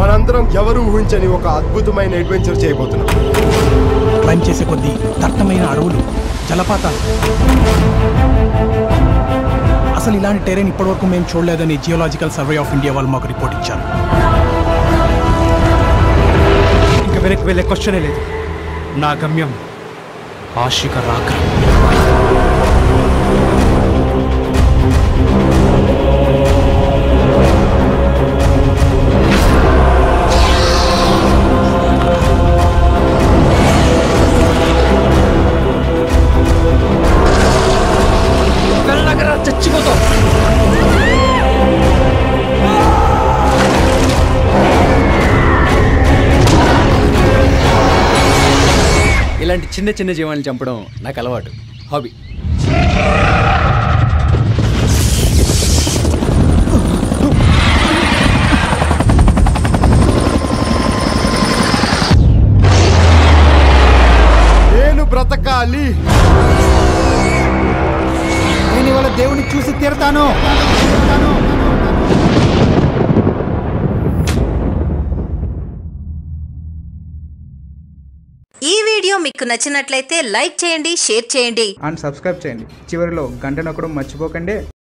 మనందరం ఎవరు ఊహించని ఒక అద్భుతమైన అడ్వెంచర్ చేయబోతున్నాం క్లైమ్ చేసే కొద్దీ దట్టమైన అడవులు జలపాతాలు అసలు ఇలాంటి టెరైన్ ఇప్పటివరకు మేము చూడలేదని జియోలాజికల్ సర్వే ఆఫ్ ఇండియా వాళ్ళు మాకు రిపోర్ట్ ఇచ్చారు ఇంకా వెనక్కి వెళ్ళే క్వశ్చనే లేదు నా గమ్యం ఆశిక రాక వెళ్ళగరా చచ్చిపోతాం ఇలాంటి చిన్న చిన్న జీవాలను చంపడం నాకు అలవాటు హాబీ నేను బ్రతకాలి నేను ఇవాళ దేవుని చూసి తీరుతాను ఈ వీడియో మీకు నచ్చినట్లయితే లైక్ చేయండి షేర్ చేయండి అండ్ సబ్స్క్రైబ్ చేయండి చివరిలో గంట నొక్కడం మర్చిపోకండి